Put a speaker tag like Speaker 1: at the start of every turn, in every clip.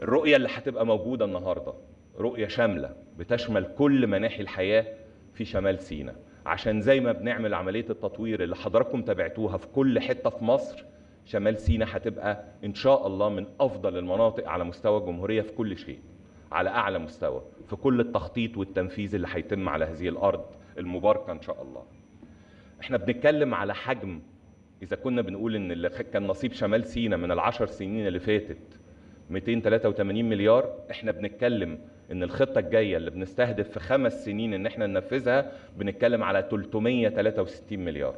Speaker 1: الرؤيه اللي هتبقى موجوده النهارده رؤيه شامله بتشمل كل مناحي الحياه في شمال سيناء عشان زي ما بنعمل عمليه التطوير اللي حضراتكم تابعتوها في كل حته في مصر شمال سيناء هتبقى ان شاء الله من افضل المناطق على مستوى الجمهوريه في كل شيء على اعلى مستوى في كل التخطيط والتنفيذ اللي هيتم على هذه الارض المباركه ان شاء الله احنا بنتكلم على حجم اذا كنا بنقول ان اللي كان نصيب شمال سيناء من العشر سنين اللي فاتت 283 مليار احنا بنتكلم ان الخطه الجايه اللي بنستهدف في خمس سنين ان احنا ننفذها بنتكلم على 363 مليار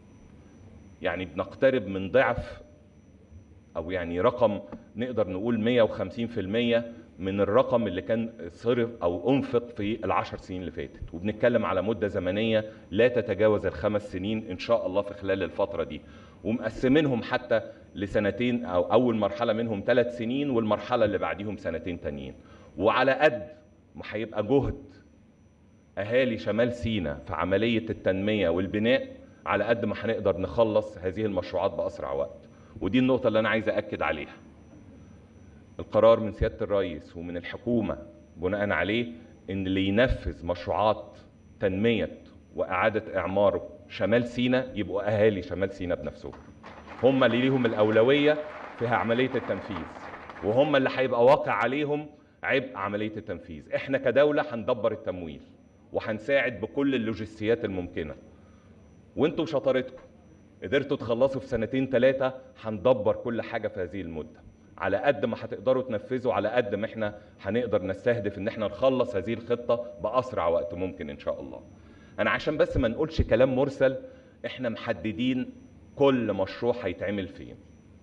Speaker 1: يعني بنقترب من ضعف او يعني رقم نقدر نقول 150% من الرقم اللي كان صرف او انفق في العشر سنين اللي فاتت وبنتكلم على مده زمنيه لا تتجاوز الخمس سنين ان شاء الله في خلال الفتره دي ومقسمينهم حتى لسنتين او اول مرحله منهم ثلاث سنين والمرحله اللي بعديهم سنتين تانيين وعلى قد ما هيبقى جهد اهالي شمال سيناء في عمليه التنميه والبناء على قد ما هنقدر نخلص هذه المشروعات باسرع وقت ودي النقطه اللي انا عايز اكد عليها القرار من سياده الرئيس ومن الحكومه بناء عليه ان اللي ينفذ مشروعات تنميه واعاده اعمار شمال سيناء يبقوا اهالي شمال سيناء بنفسهم هم اللي ليهم الاولويه في عمليه التنفيذ وهم اللي هيبقى واقع عليهم عبء عمليه التنفيذ احنا كدوله هندبر التمويل وهنساعد بكل اللوجستيات الممكنه وانتم شطارتكم قدرتوا تخلصوا في سنتين ثلاثه هندبر كل حاجه في هذه المده على قد ما هتقدروا تنفذوا على قد ما احنا هنقدر نستهدف ان احنا نخلص هذه الخطه باسرع وقت ممكن ان شاء الله انا عشان بس ما نقولش كلام مرسل احنا محددين كل مشروع هيتعمل فين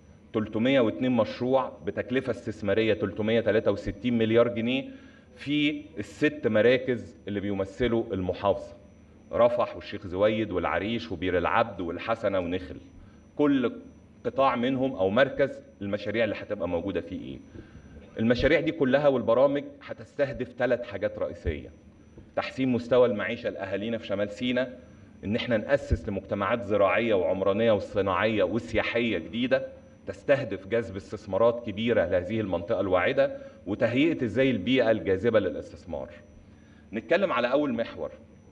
Speaker 1: 302 مشروع بتكلفه استثماريه 363 مليار جنيه في الست مراكز اللي بيمثلوا المحافظه رفح والشيخ زويد والعريش وبير العبد والحسنه ونخل كل قطاع منهم او مركز المشاريع اللي هتبقى موجوده فيه ايه المشاريع دي كلها والبرامج هتستهدف ثلاث حاجات رئيسيه تحسين مستوى المعيشه لاهالينا في شمال سيناء ان احنا ناسس لمجتمعات زراعيه وعمرانيه وصناعيه وسياحيه جديده تستهدف جذب استثمارات كبيره لهذه المنطقه الواعده وتهيئه ازاي البيئه الجاذبه للاستثمار نتكلم على اول محور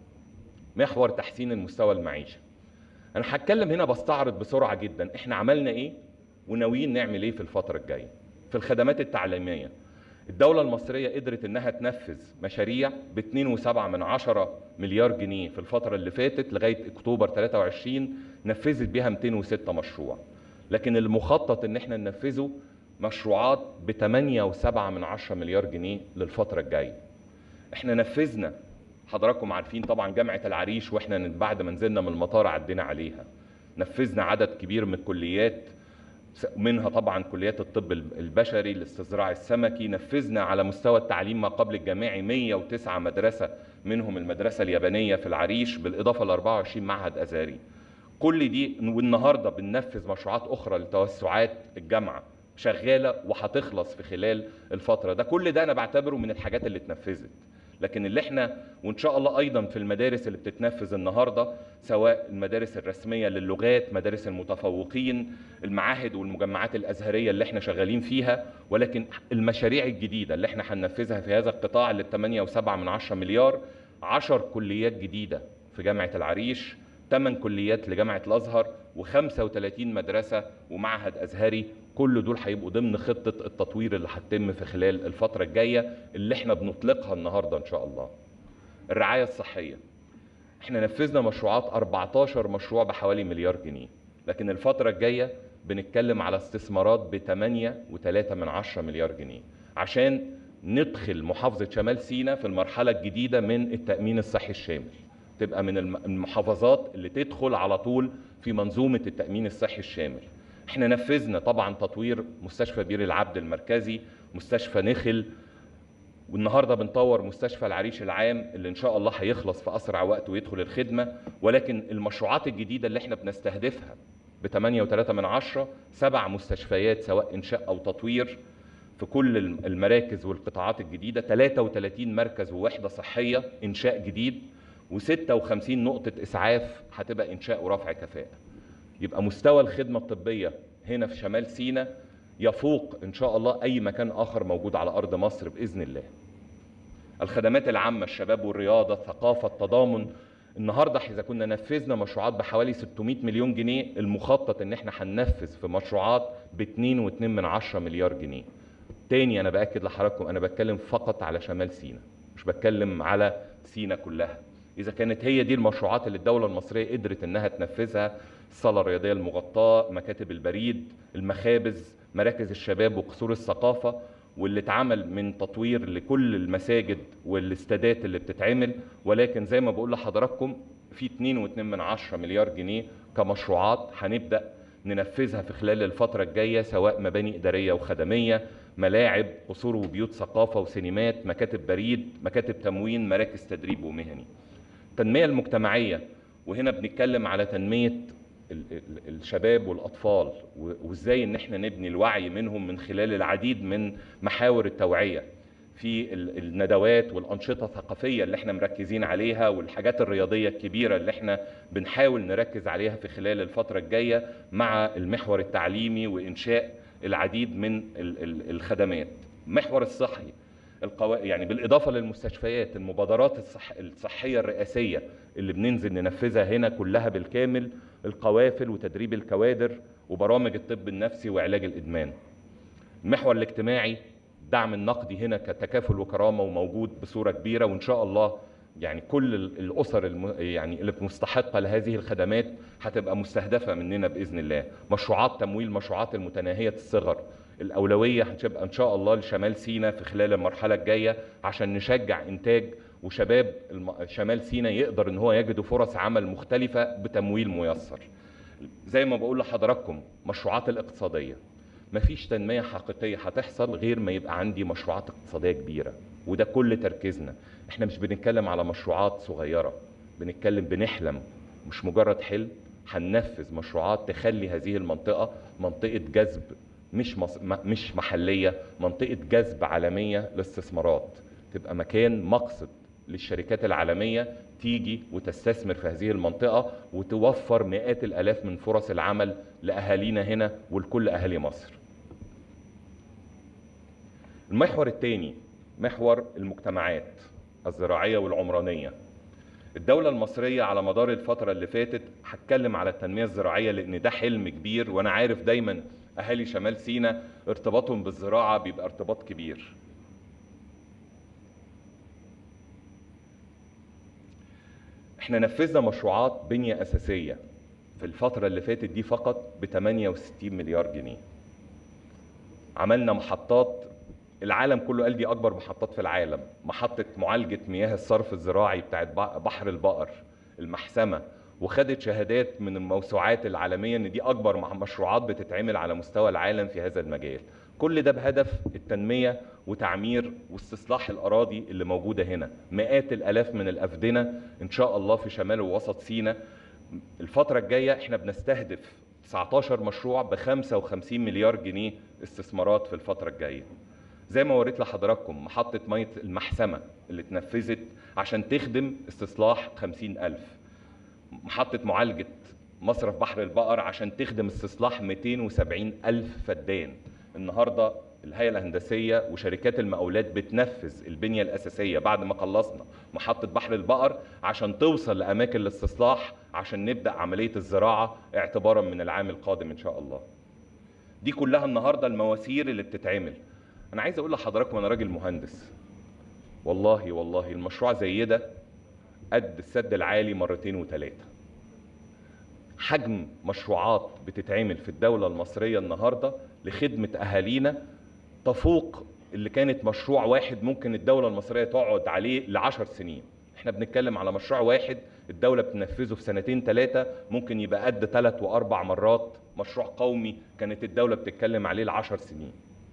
Speaker 1: محور تحسين المستوى المعيشه انا هتكلم هنا بستعرض بسرعه جدا احنا عملنا ايه وناويين نعمل ايه في الفتره الجايه في الخدمات التعليميه الدولة المصرية قدرت انها تنفذ مشاريع ب 2.7 من عشرة مليار جنيه في الفترة اللي فاتت لغاية اكتوبر 23 نفذت بيها 206 مشروع لكن المخطط ان احنا ننفذه مشروعات ب 8.7 من عشرة مليار جنيه للفترة الجاية احنا نفذنا حضراتكم عارفين طبعا جامعة العريش واحنا بعد ما نزلنا من المطار عدينا عليها نفذنا عدد كبير من الكليات منها طبعا كليات الطب البشري الاستزراع السمكي نفذنا على مستوى التعليم ما قبل الجامعي 109 مدرسة منهم المدرسة اليابانية في العريش بالإضافة ل 24 معهد أزهري كل دي والنهاردة بننفذ مشروعات أخرى لتوسعات الجامعة شغالة وهتخلص في خلال الفترة ده كل ده أنا بعتبره من الحاجات اللي اتنفذت لكن اللي احنا وان شاء الله ايضا في المدارس اللي بتتنفذ النهارده سواء المدارس الرسميه للغات مدارس المتفوقين المعاهد والمجمعات الازهريه اللي احنا شغالين فيها ولكن المشاريع الجديده اللي احنا هننفذها في هذا القطاع اللي ب 8.7 من 10 مليار 10 كليات جديده في جامعه العريش 8 كليات لجامعه الازهر و35 مدرسه ومعهد ازهري كل دول هيبقوا ضمن خطه التطوير اللي هتتم في خلال الفتره الجايه اللي احنا بنطلقها النهارده ان شاء الله. الرعايه الصحيه. احنا نفذنا مشروعات 14 مشروع بحوالي مليار جنيه، لكن الفتره الجايه بنتكلم على استثمارات ب 8.3 من 10 مليار جنيه عشان ندخل محافظه شمال سيناء في المرحله الجديده من التامين الصحي الشامل. تبقى من المحافظات اللي تدخل على طول في منظومه التامين الصحي الشامل. احنا نفذنا طبعا تطوير مستشفى بير العبد المركزي مستشفى نخل والنهارده بنطور مستشفى العريش العام اللي ان شاء الله هيخلص في اسرع وقت ويدخل الخدمه ولكن المشروعات الجديده اللي احنا بنستهدفها ب 8.3 من عشرة سبع مستشفيات سواء انشاء او تطوير في كل المراكز والقطاعات الجديده 33 مركز ووحده صحيه انشاء جديد و56 نقطه اسعاف هتبقى انشاء ورفع كفاءه يبقى مستوى الخدمة الطبية هنا في شمال سيناء يفوق ان شاء الله اي مكان اخر موجود على ارض مصر باذن الله الخدمات العامه الشباب والرياضه الثقافه التضامن النهارده اذا كنا نفذنا مشروعات بحوالي 600 مليون جنيه المخطط ان احنا هننفذ في مشروعات ب 2.2 من 10 مليار جنيه تاني انا باكد لحضراتكم انا بتكلم فقط على شمال سيناء مش بتكلم على سيناء كلها اذا كانت هي دي المشروعات اللي الدوله المصريه قدرت انها تنفذها الصاله الرياضيه المغطاه مكاتب البريد المخابز مراكز الشباب وقصور الثقافه واللي اتعمل من تطوير لكل المساجد والاستادات اللي بتتعمل ولكن زي ما بقول لحضراتكم في 2.2 من 10 مليار جنيه كمشروعات هنبدا ننفذها في خلال الفترة الجاية سواء مباني إدارية وخدمية ملاعب قصور وبيوت ثقافة وسينمات مكاتب بريد مكاتب تموين مراكز تدريب ومهني التنمية المجتمعية وهنا بنتكلم على تنمية الشباب والأطفال وإزاي إن احنا نبني الوعي منهم من خلال العديد من محاور التوعية في الندوات والأنشطة الثقافية اللي احنا مركزين عليها والحاجات الرياضية الكبيرة اللي احنا بنحاول نركز عليها في خلال الفترة الجاية مع المحور التعليمي وإنشاء العديد من الخدمات محور الصحي القو... يعني بالإضافة للمستشفيات المبادرات الصح... الصحية الرئاسية اللي بننزل ننفذها هنا كلها بالكامل القوافل وتدريب الكوادر وبرامج الطب النفسي وعلاج الإدمان المحور الاجتماعي الدعم النقدي هنا كتكافل وكرامه وموجود بصوره كبيره وان شاء الله يعني كل الاسر الم... يعني اللي مستحقه لهذه الخدمات هتبقى مستهدفه مننا باذن الله مشروعات تمويل مشروعات المتناهيه الصغر الاولويه هتبقى ان شاء الله لشمال سيناء في خلال المرحله الجايه عشان نشجع انتاج وشباب الم... شمال سيناء يقدر ان هو يجدوا فرص عمل مختلفه بتمويل ميسر زي ما بقول لحضراتكم مشروعات الاقتصاديه مفيش تنمية حقيقية هتحصل غير ما يبقى عندي مشروعات اقتصادية كبيرة وده كل تركيزنا احنا مش بنتكلم على مشروعات صغيرة بنتكلم بنحلم مش مجرد حلم هننفذ مشروعات تخلي هذه المنطقة منطقة جذب مش مص... مش محلية منطقة جذب عالمية للاستثمارات تبقى مكان مقصد للشركات العالمية تيجي وتستثمر في هذه المنطقة وتوفر مئات الآلاف من فرص العمل لأهالينا هنا ولكل أهالي مصر المحور الثاني محور المجتمعات الزراعية والعمرانية الدولة المصرية على مدار الفترة اللي فاتت هتكلم على التنمية الزراعية لأن ده حلم كبير وأنا عارف دايما أهالي شمال سيناء ارتباطهم بالزراعة بيبقى ارتباط كبير احنا نفذنا مشروعات بنية أساسية في الفترة اللي فاتت دي فقط ب 68 مليار جنيه عملنا محطات العالم كله قال دي أكبر محطات في العالم محطة معالجة مياه الصرف الزراعي بتاعت بحر البقر المحسمة وخدت شهادات من الموسوعات العالمية ان دي اكبر مشروعات بتتعمل على مستوى العالم في هذا المجال كل ده بهدف التنمية وتعمير واستصلاح الأراضي اللي موجودة هنا مئات الألاف من الأفدنة إن شاء الله في شمال ووسط سيناء الفترة الجاية احنا بنستهدف 19 مشروع ب 55 مليار جنيه استثمارات في الفترة الجاية زي ما وريت لحضراتكم محطة مية المحسمة اللي اتنفذت عشان تخدم استصلاح 50 ألف محطة معالجة مصرف بحر البقر عشان تخدم استصلاح 270 ألف فدان النهارده الهيئه الهندسيه وشركات المقاولات بتنفذ البنيه الاساسيه بعد ما خلصنا محطه بحر البقر عشان توصل لاماكن الاستصلاح عشان نبدا عمليه الزراعه اعتبارا من العام القادم ان شاء الله. دي كلها النهارده المواسير اللي بتتعمل. انا عايز اقول لحضراتكم انا راجل مهندس. والله والله المشروع زي ده قد السد العالي مرتين وثلاثه. حجم مشروعات بتتعمل في الدولة المصرية النهاردة لخدمة أهالينا تفوق اللي كانت مشروع واحد ممكن الدولة المصرية تقعد عليه لعشر سنين احنا بنتكلم على مشروع واحد الدولة بتنفذه في سنتين ثلاثة ممكن يبقى قد ثلاث وأربع مرات مشروع قومي كانت الدولة بتتكلم عليه لعشر سنين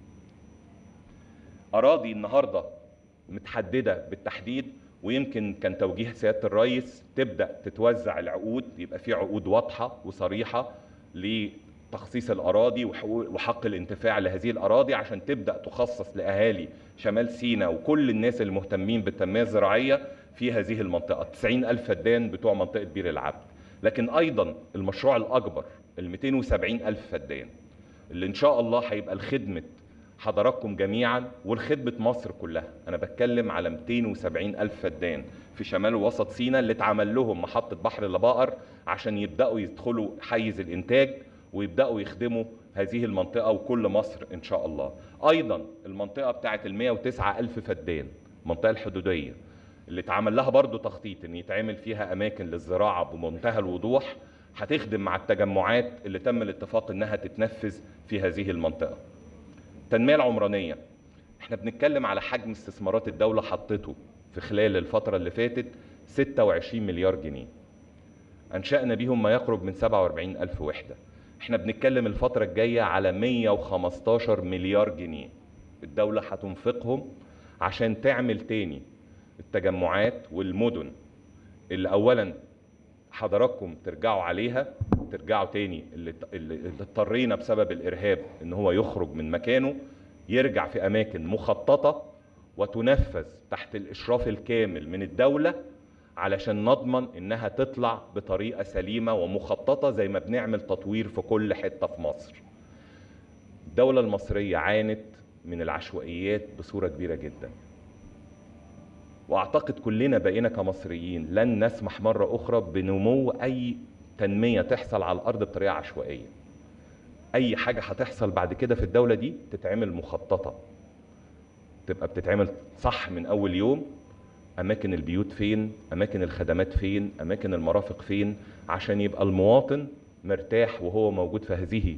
Speaker 1: أراضي النهاردة متحددة بالتحديد ويمكن كان توجيه سياده الرئيس تبدا تتوزع العقود يبقى في عقود واضحه وصريحه لتخصيص الاراضي وحق الانتفاع لهذه الاراضي عشان تبدا تخصص لاهالي شمال سيناء وكل الناس المهتمين بالتنميه الزراعيه في هذه المنطقه 90 الف فدان بتوع منطقه بير العبد لكن ايضا المشروع الاكبر ال 270 الف فدان اللي ان شاء الله هيبقى لخدمه حضراتكم جميعا ولخدمه مصر كلها انا بتكلم على 270 الف فدان في شمال ووسط سيناء اللي اتعمل لهم محطه بحر البقر عشان يبداوا يدخلوا حيز الانتاج ويبداوا يخدموا هذه المنطقه وكل مصر ان شاء الله ايضا المنطقه بتاعه ال 109 الف فدان المنطقه الحدوديه اللي اتعمل لها برضو تخطيط ان يتعمل فيها اماكن للزراعه بمنتهى الوضوح هتخدم مع التجمعات اللي تم الاتفاق انها تتنفذ في هذه المنطقه. التنميه العمرانيه احنا بنتكلم على حجم استثمارات الدوله حطته في خلال الفتره اللي فاتت 26 مليار جنيه. انشانا بيهم ما يقرب من 47 الف وحده. احنا بنتكلم الفتره الجايه على 115 مليار جنيه. الدوله هتنفقهم عشان تعمل تاني التجمعات والمدن اللي اولا حضراتكم ترجعوا عليها ترجعوا تاني اللي اللي اضطرينا بسبب الارهاب ان هو يخرج من مكانه يرجع في اماكن مخططه وتنفذ تحت الاشراف الكامل من الدوله علشان نضمن انها تطلع بطريقه سليمه ومخططه زي ما بنعمل تطوير في كل حته في مصر. الدوله المصريه عانت من العشوائيات بصوره كبيره جدا. واعتقد كلنا بقينا كمصريين لن نسمح مره اخرى بنمو اي تنميه تحصل على الارض بطريقه عشوائيه. اي حاجه هتحصل بعد كده في الدوله دي تتعمل مخططه. تبقى بتتعمل صح من اول يوم اماكن البيوت فين اماكن الخدمات فين اماكن المرافق فين عشان يبقى المواطن مرتاح وهو موجود في هذه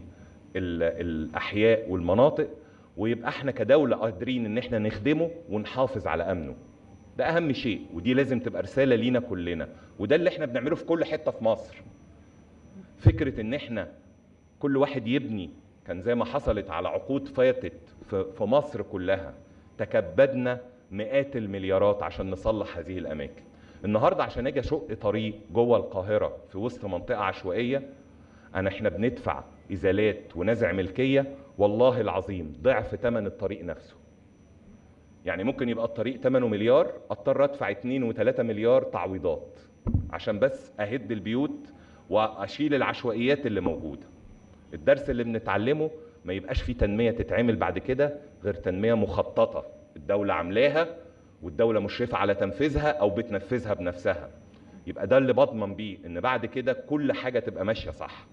Speaker 1: الاحياء والمناطق ويبقى احنا كدوله قادرين ان احنا نخدمه ونحافظ على امنه ده اهم شيء ودي لازم تبقى رساله لينا كلنا وده اللي احنا بنعمله في كل حته في مصر فكره ان احنا كل واحد يبني كان زي ما حصلت على عقود فاتت في مصر كلها تكبدنا مئات المليارات عشان نصلح هذه الاماكن النهارده عشان اجي اشق طريق جوه القاهره في وسط منطقه عشوائيه انا احنا بندفع ازالات ونزع ملكيه والله العظيم ضعف ثمن الطريق نفسه يعني ممكن يبقى الطريق ثمنه مليار اضطر ادفع 2 و3 مليار تعويضات عشان بس اهد البيوت واشيل العشوائيات اللي موجوده الدرس اللي بنتعلمه ما يبقاش فيه تنميه تتعمل بعد كده غير تنميه مخططه الدولة عاملاها والدولة مشرفة على تنفيذها أو بتنفذها بنفسها يبقى ده اللي بضمن بيه إن بعد كده كل حاجة تبقى ماشية صح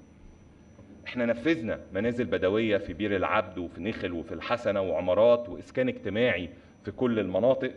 Speaker 1: احنا نفذنا منازل بدوية في بير العبد وفي نخل وفي الحسنة وعمارات وإسكان اجتماعي في كل المناطق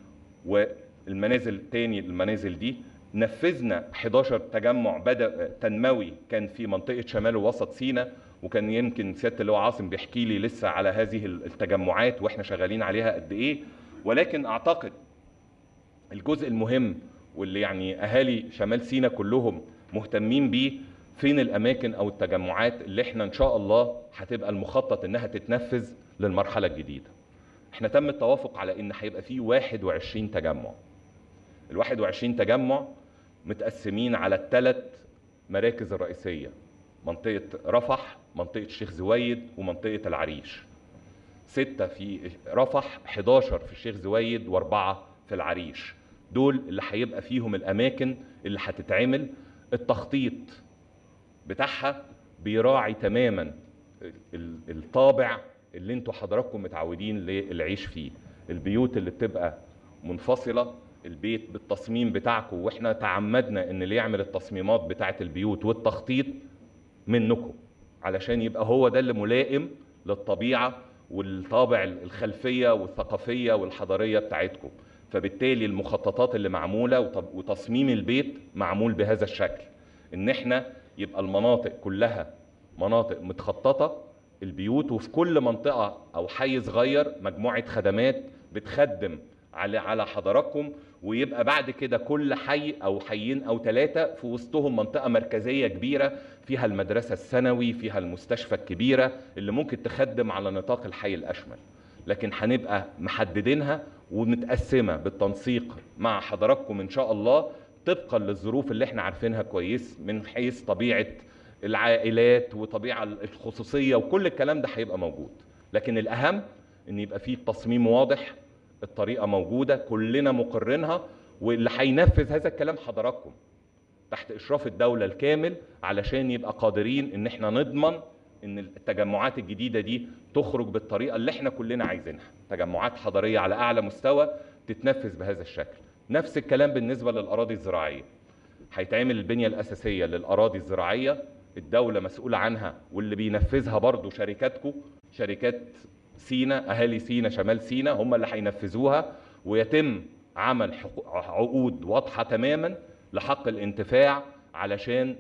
Speaker 1: والمنازل التاني المنازل دي نفذنا 11 تجمع بدأ تنموي كان في منطقة شمال ووسط سيناء وكان يمكن سياده اللواء عاصم بيحكي لي لسه على هذه التجمعات واحنا شغالين عليها قد ايه ولكن اعتقد الجزء المهم واللي يعني اهالي شمال سيناء كلهم مهتمين بيه فين الاماكن او التجمعات اللي احنا ان شاء الله هتبقى المخطط انها تتنفذ للمرحله الجديده. احنا تم التوافق على ان هيبقى فيه 21 تجمع. ال 21 تجمع متقسمين على الثلاث مراكز الرئيسيه منطقة رفح منطقة الشيخ زويد ومنطقة العريش ستة في رفح 11 في الشيخ زويد واربعة في العريش دول اللي هيبقى فيهم الأماكن اللي هتتعمل التخطيط بتاعها بيراعي تماما الطابع اللي انتوا حضراتكم متعودين للعيش فيه البيوت اللي بتبقى منفصلة البيت بالتصميم بتاعكم واحنا تعمدنا ان اللي يعمل التصميمات بتاعه البيوت والتخطيط منكم علشان يبقى هو ده اللي ملائم للطبيعه والطابع الخلفيه والثقافيه والحضاريه بتاعتكم فبالتالي المخططات اللي معموله وتصميم البيت معمول بهذا الشكل ان احنا يبقى المناطق كلها مناطق متخططه البيوت وفي كل منطقه او حي صغير مجموعه خدمات بتخدم على على حضراتكم ويبقى بعد كده كل حي او حيين او ثلاثه في وسطهم منطقه مركزيه كبيره فيها المدرسه الثانوي فيها المستشفى الكبيره اللي ممكن تخدم على نطاق الحي الاشمل لكن هنبقى محددينها ومتقسمه بالتنسيق مع حضراتكم ان شاء الله طبقا للظروف اللي احنا عارفينها كويس من حيث طبيعه العائلات وطبيعه الخصوصيه وكل الكلام ده هيبقى موجود لكن الاهم ان يبقى فيه تصميم واضح الطريقه موجوده كلنا مقرينها واللي هينفذ هذا الكلام حضراتكم تحت اشراف الدوله الكامل علشان يبقى قادرين ان احنا نضمن ان التجمعات الجديده دي تخرج بالطريقه اللي احنا كلنا عايزينها تجمعات حضريه على اعلى مستوى تتنفذ بهذا الشكل نفس الكلام بالنسبه للاراضي الزراعيه هيتعمل البنيه الاساسيه للاراضي الزراعيه الدوله مسؤوله عنها واللي بينفذها برضو شركاتكم شركات سينا اهالي سينا شمال سينا هم اللي هينفذوها ويتم عمل عقود واضحه تماما لحق الانتفاع علشان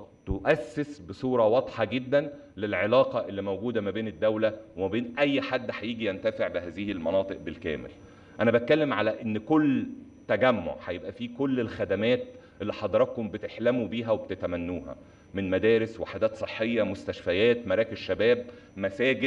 Speaker 1: تؤسس بصوره واضحه جدا للعلاقه اللي موجوده ما بين الدوله وما بين اي حد هيجي ينتفع بهذه المناطق بالكامل. انا بتكلم على ان كل تجمع هيبقى فيه كل الخدمات اللي حضراتكم بتحلموا بيها وبتتمنوها من مدارس وحدات صحيه مستشفيات مراكز شباب مساجد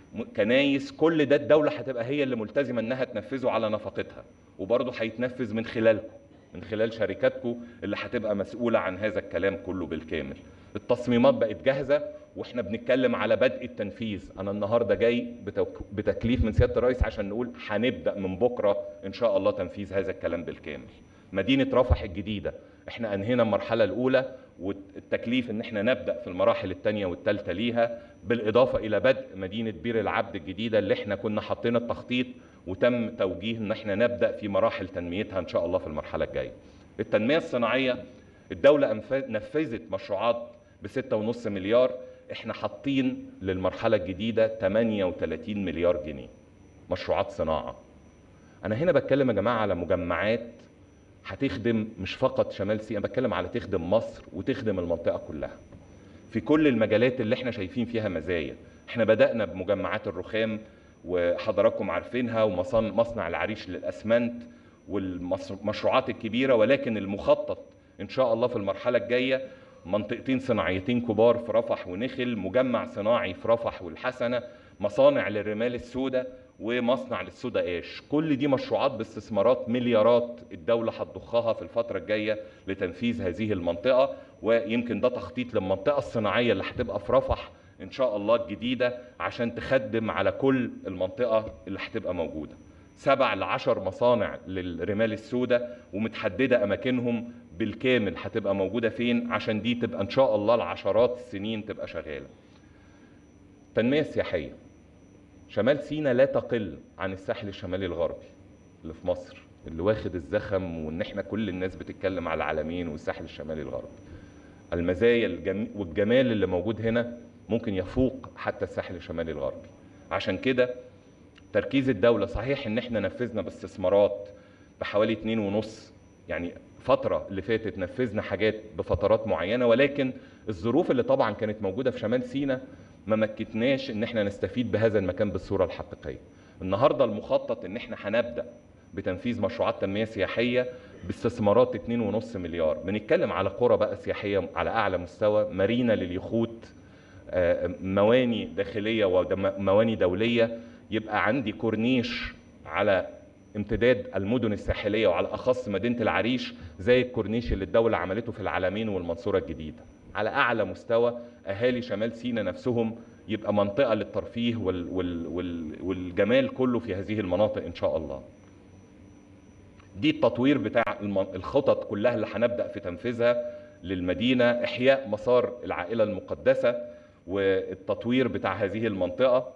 Speaker 1: كنايس كل ده الدوله هتبقى هي اللي ملتزمه انها تنفذه على نفقتها وبرضه هيتنفذ من خلالكم من خلال شركاتكم اللي هتبقى مسؤوله عن هذا الكلام كله بالكامل التصميمات بقت جاهزه واحنا بنتكلم على بدء التنفيذ انا النهارده جاي بتكليف من سياده الرئيس عشان نقول هنبدا من بكره ان شاء الله تنفيذ هذا الكلام بالكامل مدينه رفح الجديده احنا انهينا المرحله الاولى والتكليف ان احنا نبدا في المراحل الثانيه والثالثه ليها بالاضافه الى بدء مدينه بير العبد الجديده اللي احنا كنا حاطين التخطيط وتم توجيه ان احنا نبدا في مراحل تنميتها ان شاء الله في المرحله الجايه. التنميه الصناعيه الدوله نفذت مشروعات ب 6.5 مليار احنا حاطين للمرحله الجديده 38 مليار جنيه مشروعات صناعه. انا هنا بتكلم يا جماعه على مجمعات هتخدم مش فقط شمال سيناء بتكلم على تخدم مصر وتخدم المنطقه كلها. في كل المجالات اللي احنا شايفين فيها مزايا احنا بدأنا بمجمعات الرخام وحضراتكم عارفينها ومصنع العريش للأسمنت والمشروعات الكبيرة ولكن المخطط إن شاء الله في المرحلة الجاية منطقتين صناعيتين كبار في رفح ونخل مجمع صناعي في رفح والحسنة مصانع للرمال السوداء ومصنع للسودا ايش كل دي مشروعات باستثمارات مليارات الدولة هتضخها في الفترة الجاية لتنفيذ هذه المنطقة ويمكن ده تخطيط للمنطقة الصناعية اللي هتبقى في رفح ان شاء الله الجديدة عشان تخدم على كل المنطقة اللي هتبقى موجودة سبع لعشر مصانع للرمال السوداء ومتحددة أماكنهم بالكامل هتبقى موجودة فين عشان دي تبقى إن شاء الله العشرات السنين تبقى شغالة التنمية السياحية شمال سينا لا تقل عن الساحل الشمالي الغربي اللي في مصر اللي واخد الزخم وان احنا كل الناس بتتكلم على العالمين والساحل الشمالي الغربي المزايا الجم... والجمال اللي موجود هنا ممكن يفوق حتى الساحل الشمالي الغربي عشان كده تركيز الدولة صحيح ان احنا نفذنا باستثمارات بحوالي اتنين ونص يعني فترة اللي فاتت نفذنا حاجات بفترات معينة ولكن الظروف اللي طبعا كانت موجودة في شمال سينا ما مكتناش ان احنا نستفيد بهذا المكان بالصورة الحقيقية النهاردة المخطط ان احنا هنبدأ بتنفيذ مشروعات تنمية سياحية باستثمارات 2.5 مليار بنتكلم على قرى بقى سياحية على أعلى مستوى مارينا لليخوت مواني داخلية ومواني دولية يبقى عندي كورنيش على امتداد المدن الساحلية وعلى أخص مدينة العريش زي الكورنيش اللي الدولة عملته في العالمين والمنصورة الجديدة على أعلى مستوى أهالي شمال سينا نفسهم يبقى منطقة للترفيه وال وال وال والجمال كله في هذه المناطق إن شاء الله دي التطوير بتاع الخطط كلها اللي هنبدأ في تنفيذها للمدينة إحياء مسار العائلة المقدسة والتطوير بتاع هذه المنطقة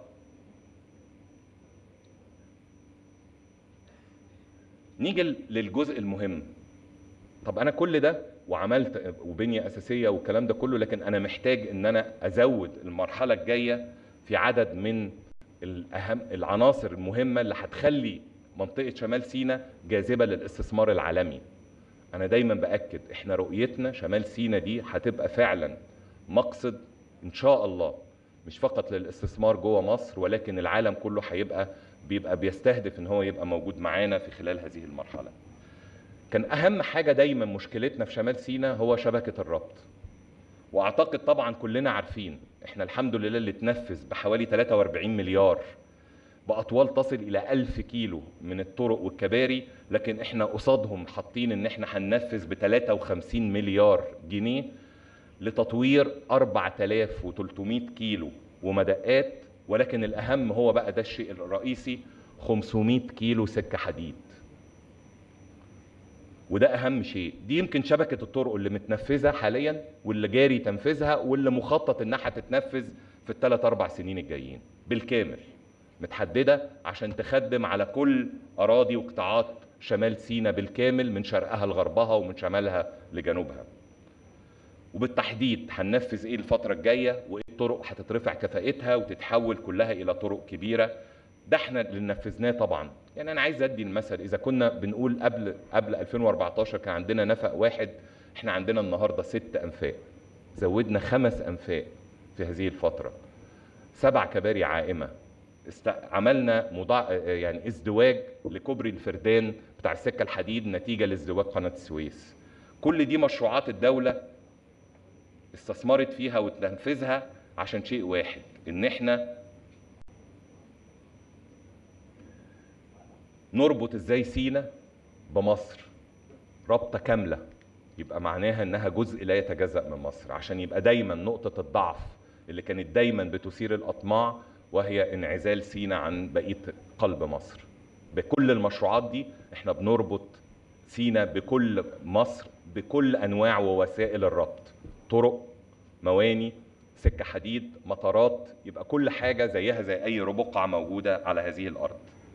Speaker 1: نيجي للجزء المهم طب أنا كل ده وعملت وبنية أساسية والكلام ده كله لكن أنا محتاج إن أنا أزود المرحلة الجاية في عدد من الأهم العناصر المهمة اللي هتخلي منطقة شمال سينا جاذبة للاستثمار العالمي أنا دايما بأكد إحنا رؤيتنا شمال سينا دي هتبقى فعلا مقصد إن شاء الله مش فقط للاستثمار جوه مصر ولكن العالم كله هيبقى بيبقى بيستهدف إن هو يبقى موجود معانا في خلال هذه المرحلة كان أهم حاجة دايما مشكلتنا في شمال سينا هو شبكة الربط وأعتقد طبعا كلنا عارفين إحنا الحمد لله اللي تنفذ بحوالي 43 مليار بأطوال تصل إلى ألف كيلو من الطرق والكباري لكن إحنا قصادهم حاطين إن إحنا هننفذ ب 53 مليار جنيه لتطوير 4300 كيلو ومدقات ولكن الأهم هو بقى ده الشيء الرئيسي 500 كيلو سكة حديد وده اهم شيء دي يمكن شبكه الطرق اللي متنفذه حاليا واللي جاري تنفيذها واللي مخطط انها هتتنفذ في الثلاث اربع سنين الجايين بالكامل متحدده عشان تخدم على كل اراضي وقطاعات شمال سيناء بالكامل من شرقها لغربها ومن شمالها لجنوبها وبالتحديد هننفذ ايه الفتره الجايه وايه الطرق هتترفع كفاءتها وتتحول كلها الى طرق كبيره ده احنا اللي نفذناه طبعا يعني انا عايز ادي المثل اذا كنا بنقول قبل قبل 2014 كان عندنا نفق واحد احنا عندنا النهارده ست انفاق زودنا خمس انفاق في هذه الفتره سبع كباري عائمه است... عملنا مضاع... يعني ازدواج لكوبري الفردان بتاع السكه الحديد نتيجه لازدواج قناه السويس كل دي مشروعات الدوله استثمرت فيها وتنفذها عشان شيء واحد ان احنا نربط ازاي سينا بمصر رابطه كامله يبقى معناها انها جزء لا يتجزا من مصر عشان يبقى دايما نقطه الضعف اللي كانت دايما بتثير الاطماع وهي انعزال سينا عن بقيه قلب مصر بكل المشروعات دي احنا بنربط سينا بكل مصر بكل انواع ووسائل الربط طرق مواني سكه حديد مطارات يبقى كل حاجه زيها زي اي ربقعه موجوده على هذه الارض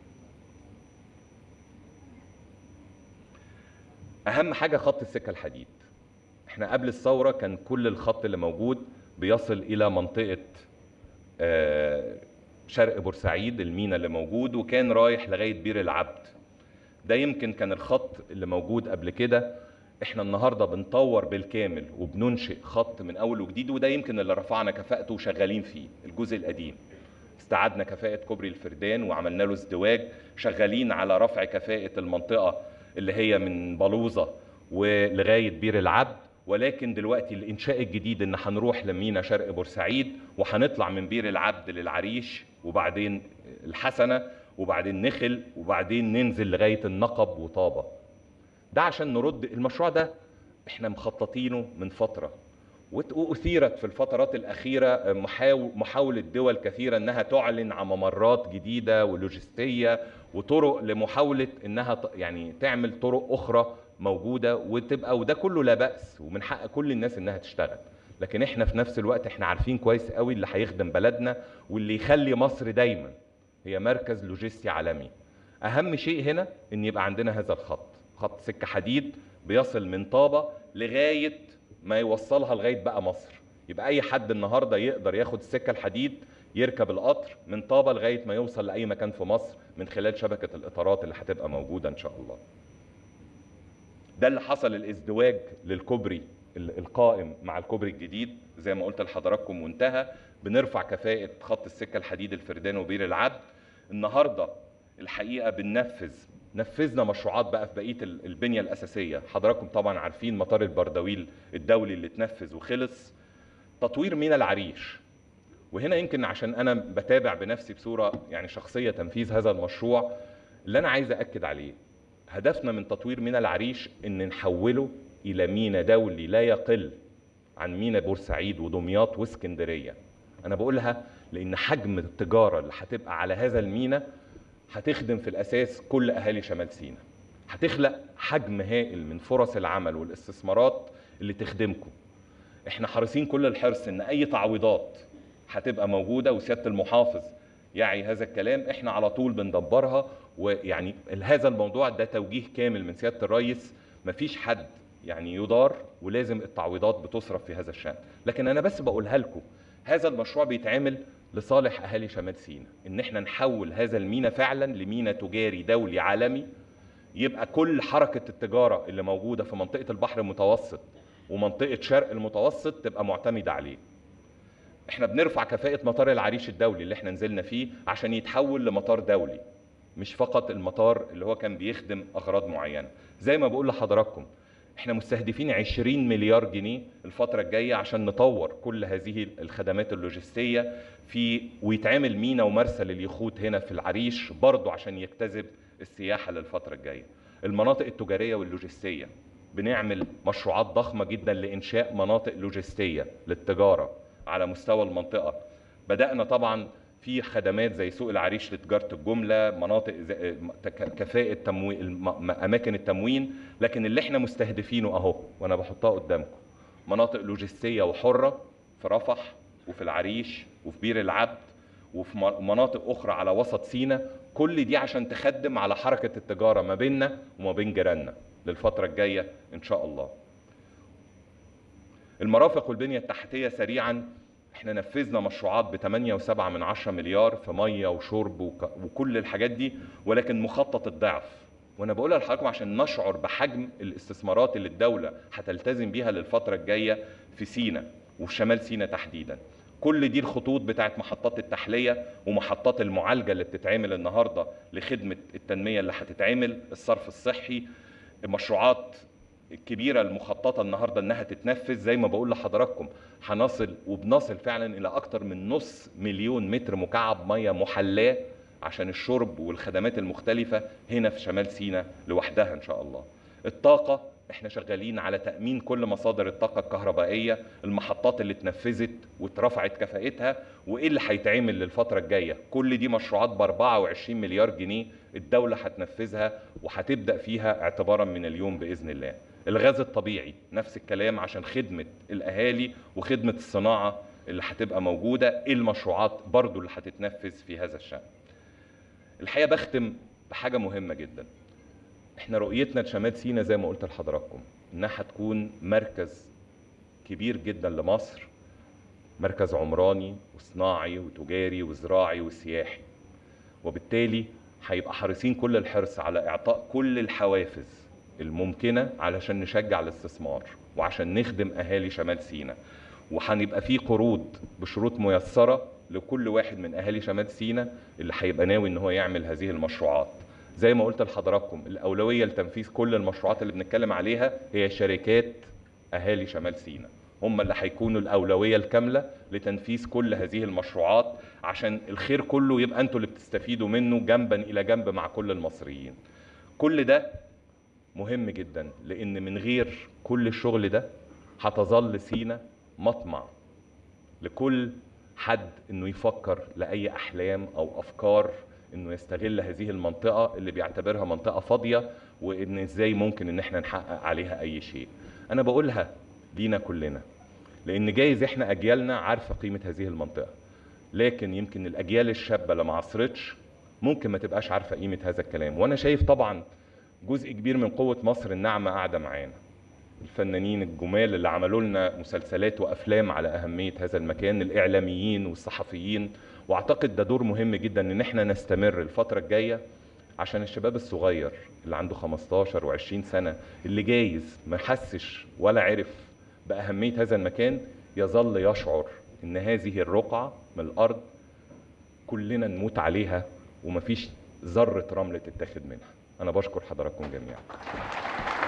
Speaker 1: اهم حاجه خط السكه الحديد احنا قبل الثوره كان كل الخط اللي موجود بيصل الى منطقه شرق بورسعيد المينا اللي موجود وكان رايح لغايه بير العبد ده يمكن كان الخط اللي موجود قبل كده احنا النهارده بنطور بالكامل وبننشئ خط من اول وجديد وده يمكن اللي رفعنا كفاءته وشغالين فيه الجزء القديم استعدنا كفاءة كوبري الفردان وعملنا له ازدواج شغالين على رفع كفاءة المنطقة اللي هي من بلوزة ولغاية بير العبد ولكن دلوقتي الانشاء الجديد ان هنروح لمينا شرق بورسعيد وهنطلع من بير العبد للعريش وبعدين الحسنه وبعدين نخل وبعدين ننزل لغايه النقب وطابه ده عشان نرد المشروع ده احنا مخططينه من فتره واثيرت في الفترات الاخيره محاوله دول كثيره انها تعلن عن ممرات جديده ولوجستيه وطرق لمحاوله انها يعني تعمل طرق اخرى موجوده وتبقى وده كله لا باس ومن حق كل الناس انها تشتغل لكن احنا في نفس الوقت احنا عارفين كويس قوي اللي هيخدم بلدنا واللي يخلي مصر دايما هي مركز لوجستي عالمي اهم شيء هنا ان يبقى عندنا هذا الخط خط سكه حديد بيصل من طابه لغايه ما يوصلها لغايه بقى مصر يبقى اي حد النهارده يقدر ياخد السكه الحديد يركب القطر من طابه لغايه ما يوصل لاي مكان في مصر من خلال شبكه الاطارات اللي هتبقى موجوده ان شاء الله ده اللي حصل الازدواج للكوبري القائم مع الكوبري الجديد زي ما قلت لحضراتكم وانتهى بنرفع كفاءة خط السكة الحديد الفردان وبير العبد النهاردة الحقيقة بننفذ نفذنا مشروعات بقى في بقية البنية الأساسية حضراتكم طبعا عارفين مطار البردويل الدولي اللي اتنفذ وخلص تطوير مينا العريش وهنا يمكن عشان أنا بتابع بنفسي بصورة يعني شخصية تنفيذ هذا المشروع اللي أنا عايز أكد عليه هدفنا من تطوير مينا العريش ان نحوله الى مينا دولي لا يقل عن مينا بورسعيد ودمياط واسكندريه انا بقولها لان حجم التجاره اللي هتبقى على هذا المينا هتخدم في الاساس كل اهالي شمال سيناء هتخلق حجم هائل من فرص العمل والاستثمارات اللي تخدمكم احنا حريصين كل الحرص ان اي تعويضات هتبقى موجوده وسياده المحافظ يعي هذا الكلام احنا على طول بندبرها ويعني هذا الموضوع ده توجيه كامل من سياده الرئيس مفيش حد يعني يدار ولازم التعويضات بتصرف في هذا الشان لكن انا بس بقولها لكم هذا المشروع بيتعمل لصالح اهالي شمال سيناء ان احنا نحول هذا المينا فعلا لمينا تجاري دولي عالمي يبقى كل حركه التجاره اللي موجوده في منطقه البحر المتوسط ومنطقه شرق المتوسط تبقى معتمده عليه احنا بنرفع كفاءه مطار العريش الدولي اللي احنا نزلنا فيه عشان يتحول لمطار دولي مش فقط المطار اللي هو كان بيخدم اغراض معينه زي ما بقول لحضراتكم احنا مستهدفين 20 مليار جنيه الفتره الجايه عشان نطور كل هذه الخدمات اللوجستيه في ويتعمل مينا ومرسى لليخوت هنا في العريش برضه عشان يجتذب السياحه للفتره الجايه المناطق التجاريه واللوجستيه بنعمل مشروعات ضخمه جدا لانشاء مناطق لوجستيه للتجاره على مستوى المنطقه بدانا طبعا في خدمات زي سوق العريش لتجاره الجمله مناطق زي- ك- كفاءه تموين اماكن التموين لكن اللي احنا مستهدفينه اهو وانا بحطها قدامكم مناطق لوجستيه وحره في رفح وفي العريش وفي بير العبد وفي م- مناطق اخرى على وسط سيناء كل دي عشان تخدم على حركه التجاره ما بيننا وما بين جيراننا للفتره الجايه ان شاء الله المرافق والبنيه التحتيه سريعا احنا نفذنا مشروعات ب 8.7 من 10 مليار في ميه وشرب وك... وكل الحاجات دي ولكن مخطط الضعف وانا بقولها لحضراتكم عشان نشعر بحجم الاستثمارات اللي الدوله هتلتزم بيها للفتره الجايه في سينا وفي شمال سينا تحديدا كل دي الخطوط بتاعت محطات التحليه ومحطات المعالجه اللي بتتعمل النهارده لخدمه التنميه اللي هتتعمل الصرف الصحي مشروعات الكبيره المخططه النهارده انها تتنفذ زي ما بقول لحضراتكم هنصل وبنصل فعلا الى اكتر من نص مليون متر مكعب ميه محلاه عشان الشرب والخدمات المختلفه هنا في شمال سيناء لوحدها ان شاء الله. الطاقه احنا شغالين على تامين كل مصادر الطاقه الكهربائيه المحطات اللي اتنفذت واترفعت كفاءتها وايه اللي هيتعمل للفتره الجايه كل دي مشروعات ب 24 مليار جنيه الدوله هتنفذها وهتبدا فيها اعتبارا من اليوم باذن الله الغاز الطبيعي نفس الكلام عشان خدمه الاهالي وخدمه الصناعه اللي هتبقى موجوده ايه المشروعات برضو اللي هتتنفذ في هذا الشان الحقيقه بختم بحاجه مهمه جدا احنا رؤيتنا لشمال سيناء زي ما قلت لحضراتكم انها هتكون مركز كبير جدا لمصر مركز عمراني وصناعي وتجاري وزراعي وسياحي وبالتالي هيبقى حريصين كل الحرص على اعطاء كل الحوافز الممكنه علشان نشجع الاستثمار وعشان نخدم اهالي شمال سيناء وهنبقى في قروض بشروط ميسره لكل واحد من اهالي شمال سيناء اللي هيبقى ناوي ان هو يعمل هذه المشروعات زي ما قلت لحضراتكم الاولويه لتنفيذ كل المشروعات اللي بنتكلم عليها هي شركات اهالي شمال سيناء هم اللي هيكونوا الاولويه الكامله لتنفيذ كل هذه المشروعات عشان الخير كله يبقى انتوا اللي بتستفيدوا منه جنبا الى جنب مع كل المصريين كل ده مهم جدا لان من غير كل الشغل ده هتظل سينا مطمع لكل حد انه يفكر لاي احلام او افكار انه يستغل هذه المنطقه اللي بيعتبرها منطقه فاضيه وان ازاي ممكن ان احنا نحقق عليها اي شيء انا بقولها لينا كلنا لان جايز احنا اجيالنا عارفه قيمه هذه المنطقه لكن يمكن الاجيال الشابه اللي ما عصرتش ممكن ما تبقاش عارفه قيمه هذا الكلام وانا شايف طبعا جزء كبير من قوه مصر الناعمه قاعده معانا الفنانين الجمال اللي عملوا لنا مسلسلات وافلام على اهميه هذا المكان الاعلاميين والصحفيين واعتقد ده دور مهم جدا ان احنا نستمر الفتره الجايه عشان الشباب الصغير اللي عنده 15 و20 سنه اللي جايز ما حسش ولا عرف باهميه هذا المكان يظل يشعر ان هذه الرقعه من الارض كلنا نموت عليها ومفيش ذره رمل تتاخد منها انا بشكر حضراتكم جميعا